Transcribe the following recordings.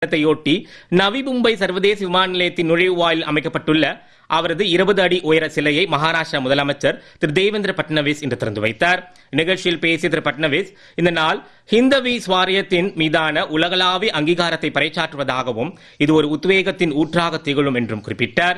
தினத்தையொட்டி நவி மும்பை சர்வதேச விமான நிலையத்தின் நுழைவாயில் அமைக்கப்பட்டுள்ள அவரது இருபது அடி உயர சிலையை மகாராஷ்டிரா முதலமைச்சர் திரு தேவேந்திர பட்னவிஸ் இன்று திறந்து வைத்தார் நிகழ்ச்சியில் பேசிய திரு பட்னவிஸ் இந்த நாள் ஹிந்தவி ஸ்வாரியத்தின் மீதான உலகளாவிய அங்கீகாரத்தை பறைசாற்றுவதாகவும் இது ஒரு உத்வேகத்தின் ஊற்றாக திகழும் என்றும் குறிப்பிட்டார்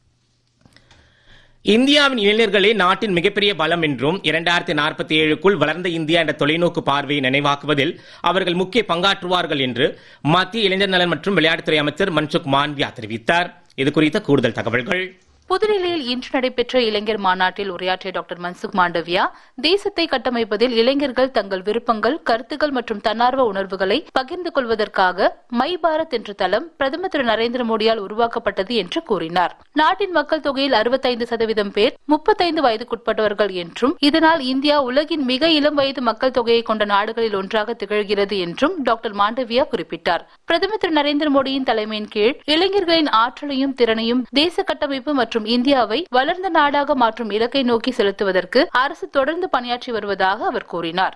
இந்தியாவின் இளைஞர்களே நாட்டின் மிகப்பெரிய பலம் என்றும் இரண்டாயிரத்தி நாற்பத்தி ஏழுக்குள் வளர்ந்த இந்தியா என்ற தொலைநோக்கு பார்வையை நினைவாக்குவதில் அவர்கள் முக்கிய பங்காற்றுவார்கள் என்று மத்திய இளைஞர் நலன் மற்றும் விளையாட்டுத்துறை அமைச்சர் மன்சுக் மாண்வியா தெரிவித்தார் இது குறித்த கூடுதல் தகவல்கள் புதுடில்லியில் இன்று நடைபெற்ற இளைஞர் மாநாட்டில் உரையாற்றிய டாக்டர் மன்சுக் மாண்டவியா தேசத்தை கட்டமைப்பதில் இளைஞர்கள் தங்கள் விருப்பங்கள் கருத்துக்கள் மற்றும் தன்னார்வ உணர்வுகளை பகிர்ந்து கொள்வதற்காக மை பாரத் என்ற தளம் பிரதமர் திரு நரேந்திர மோடியால் உருவாக்கப்பட்டது என்று கூறினார் நாட்டின் மக்கள் தொகையில் அறுபத்தைந்து சதவீதம் பேர் முப்பத்தைந்து வயதுக்குட்பட்டவர்கள் என்றும் இதனால் இந்தியா உலகின் மிக இளம் வயது மக்கள் தொகையை கொண்ட நாடுகளில் ஒன்றாக திகழ்கிறது என்றும் டாக்டர் மாண்டவியா குறிப்பிட்டார் பிரதமர் திரு நரேந்திர மோடியின் தலைமையின் கீழ் இளைஞர்களின் ஆற்றலையும் திறனையும் தேச கட்டமைப்பு மற்றும் இந்தியாவை வளர்ந்த நாடாக மாற்றும் இலக்கை நோக்கி செலுத்துவதற்கு அரசு தொடர்ந்து பணியாற்றி வருவதாக அவர் கூறினார்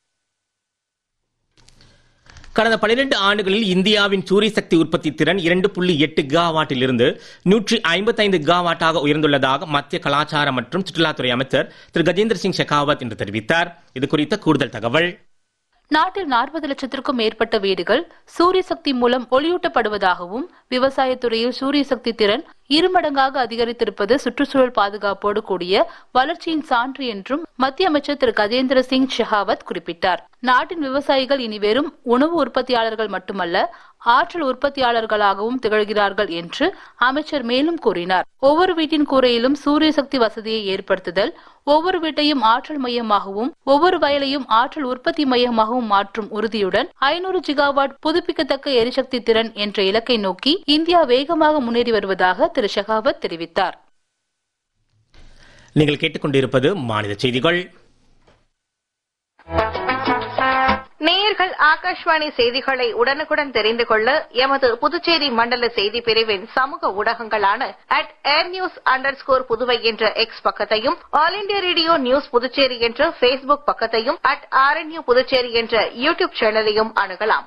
கடந்த 12 ஆண்டுகளில் இந்தியாவின் சூரிய சக்தி உற்பத்தி திறன் இரண்டு புள்ளி எட்டு கிகாவாட்டில் இருந்து நூற்றி ஐம்பத்தைந்து கிகாவாட்டாக உயர்ந்துள்ளதாக மத்திய கலாச்சாரம் மற்றும் சுற்றுலாத்துறை அமைச்சர் திரு கஜேந்திர சிங் ஷெகாவத் இன்று தெரிவித்தார் இது குறித்த கூடுதல் தகவல் நாட்டில் நாற்பது லட்சத்திற்கும் மேற்பட்ட வீடுகள் சூரிய சக்தி மூலம் ஒளியூட்டப்படுவதாகவும் விவசாயத்துறையில் சூரிய சக்தி திறன் இருமடங்காக அதிகரித்திருப்பது சுற்றுச்சூழல் பாதுகாப்போடு கூடிய வளர்ச்சியின் சான்று என்றும் மத்திய அமைச்சர் திரு கஜேந்திர சிங் ஷெகாவத் குறிப்பிட்டார் நாட்டின் விவசாயிகள் இனி வெறும் உணவு உற்பத்தியாளர்கள் மட்டுமல்ல ஆற்றல் உற்பத்தியாளர்களாகவும் திகழ்கிறார்கள் என்று அமைச்சர் மேலும் கூறினார் ஒவ்வொரு வீட்டின் கூரையிலும் சூரிய சக்தி வசதியை ஏற்படுத்துதல் ஒவ்வொரு வீட்டையும் ஆற்றல் மையமாகவும் ஒவ்வொரு வயலையும் ஆற்றல் உற்பத்தி மையமாகவும் மாற்றும் உறுதியுடன் ஐநூறு ஜிகாவாட் புதுப்பிக்கத்தக்க எரிசக்தி திறன் என்ற இலக்கை நோக்கி இந்தியா வேகமாக முன்னேறி வருவதாக திரு ஷெகாவத் தெரிவித்தார் நீங்கள் கேட்டுக்கொண்டிருப்பது மாநில செய்திகள் நேயர்கள் ஆகாஷ்வாணி செய்திகளை உடனுக்குடன் தெரிந்து கொள்ள எமது புதுச்சேரி மண்டல செய்தி பிரிவின் சமூக ஊடகங்களான at AIR news under score Puduvai என்ற எக்ஸ் பக்கத்தையும் All India Radio news Puducherry என்ற பேஸ்புக் பக்கத்தையும் அட் ஆர்என்யூ புதுச்சேரி என்ற யூ டியூப் சேனலையும் அணுகலாம்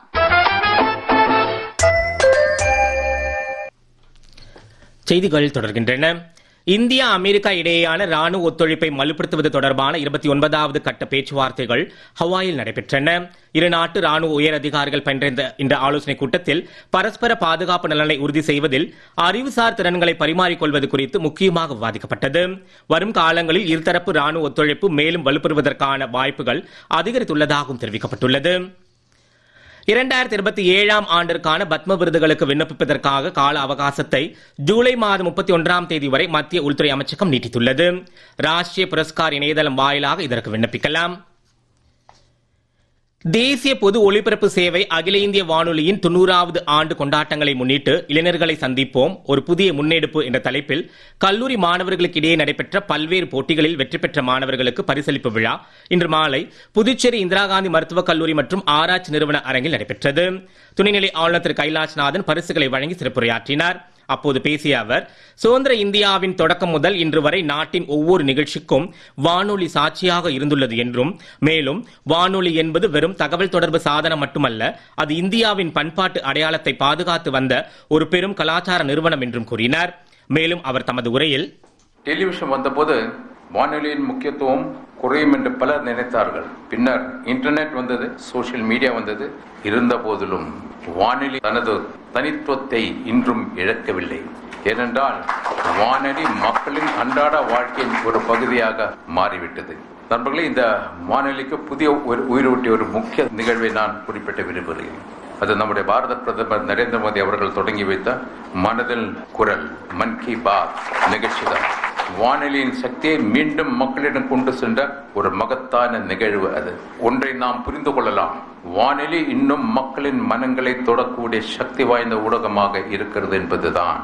செய்திகள் தொடர்கின்றன இந்தியா அமெரிக்கா இடையேயான ராணுவ ஒத்துழைப்பை வலுப்படுத்துவது தொடர்பான இருபத்தி ஒன்பதாவது கட்ட பேச்சுவார்த்தைகள் ஹவாயில் நடைபெற்றன இரு நாட்டு ராணுவ உயர் அதிகாரிகள் பங்கேற்ற இந்த ஆலோசனைக் கூட்டத்தில் பரஸ்பர பாதுகாப்பு நலனை உறுதி செய்வதில் அறிவுசார் திறன்களை பரிமாறிக்கொள்வது குறித்து முக்கியமாக விவாதிக்கப்பட்டது வரும் காலங்களில் இருதரப்பு ராணுவ ஒத்துழைப்பு மேலும் வலுப்பெறுவதற்கான வாய்ப்புகள் அதிகரித்துள்ளதாகவும் தெரிவிக்கப்பட்டுள்ளது இரண்டாயிரத்தி இருபத்தி ஏழாம் ஆண்டிற்கான பத்ம விருதுகளுக்கு விண்ணப்பிப்பதற்காக கால அவகாசத்தை ஜூலை மாதம் முப்பத்தி ஒன்றாம் தேதி வரை மத்திய உள்துறை அமைச்சகம் நீட்டித்துள்ளது ராஷ்டிரிய புரஸ்கார் இணையதளம் வாயிலாக இதற்கு விண்ணப்பிக்கலாம் தேசிய பொது ஒலிபரப்பு சேவை அகில இந்திய வானொலியின் தொண்ணூறாவது ஆண்டு கொண்டாட்டங்களை முன்னிட்டு இளைஞர்களை சந்திப்போம் ஒரு புதிய முன்னெடுப்பு என்ற தலைப்பில் கல்லூரி மாணவர்களுக்கு இடையே நடைபெற்ற பல்வேறு போட்டிகளில் வெற்றி பெற்ற மாணவர்களுக்கு பரிசளிப்பு விழா இன்று மாலை புதுச்சேரி இந்திரா காந்தி மருத்துவக் கல்லூரி மற்றும் ஆராய்ச்சி நிறுவன அரங்கில் நடைபெற்றது துணைநிலை ஆளுநர் திரு கைலாஷ்நாதன் பரிசுகளை வழங்கி சிறப்புரையாற்றினார் அப்போது பேசிய அவர் சுதந்திர இந்தியாவின் தொடக்கம் முதல் இன்று வரை நாட்டின் ஒவ்வொரு நிகழ்ச்சிக்கும் வானொலி சாட்சியாக இருந்துள்ளது என்றும் மேலும் வானொலி என்பது வெறும் தகவல் தொடர்பு சாதனம் மட்டுமல்ல அது இந்தியாவின் பண்பாட்டு அடையாளத்தை பாதுகாத்து வந்த ஒரு பெரும் கலாச்சார நிறுவனம் என்றும் கூறினார் மேலும் அவர் தமது உரையில் டெலிவிஷன் வந்தபோது வானொலியின் முக்கியத்துவம் குறையும் என்று பலர் நினைத்தார்கள் பின்னர் இன்டர்நெட் வந்தது சோஷியல் மீடியா வந்தது இருந்த போதிலும் வானொலி தனது தனித்துவத்தை இன்றும் இழக்கவில்லை ஏனென்றால் வானொலி மக்களின் அன்றாட வாழ்க்கையின் ஒரு பகுதியாக மாறிவிட்டது நண்பர்களே இந்த வானொலிக்கு புதிய ஒரு உயிரூட்டிய ஒரு முக்கிய நிகழ்வை நான் குறிப்பிட்ட விரும்புகிறேன் அது நம்முடைய பாரத பிரதமர் நரேந்திர மோடி அவர்கள் தொடங்கி வைத்த மனதில் குரல் மன் கி பாத் நிகழ்ச்சி தான் வானொலியின் சக்தியை மீண்டும் மக்களிடம் கொண்டு சென்ற ஒரு மகத்தான நிகழ்வு அது ஒன்றை நாம் புரிந்து கொள்ளலாம் வானொலி இன்னும் மக்களின் மனங்களை தொடக்கூடிய சக்தி வாய்ந்த ஊடகமாக இருக்கிறது என்பதுதான்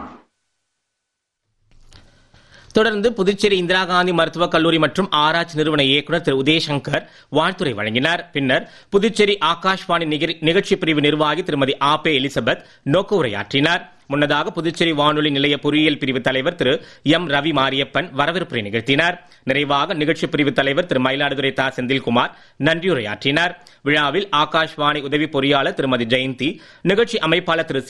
தொடர்ந்து புதுச்சேரி இந்திரா காந்தி மருத்துவக் கல்லூரி மற்றும் ஆராய்ச்சி நிறுவன இயக்குநர் திரு உதயசங்கர் வாழ்த்துரை வழங்கினார் பின்னர் புதுச்சேரி ஆகாஷ்வாணி நிகழ்- நிகழ்ச்சி பிரிவு நிர்வாகி திருமதி ஆபே எலிசபெத் நோக்க உரையாற்றினார் முன்னதாக புதுச்சேரி வானொலி நிலைய பொறியியல் பிரிவு தலைவர் திரு எம் ரவி மாரியப்பன் வரவேற்புரை நிகழ்த்தினார் நிறைவாக நிகழ்ச்சி பிரிவு தலைவர் திரு மயிலாடுதுறை தா செந்தில்குமார் நன்றியுரையாற்றினார் விழாவில் ஆகாஷ்வாணி உதவி பொறியாளர் திருமதி ஜெயந்தி நிகழ்ச்சி அமைப்பாளர் திரு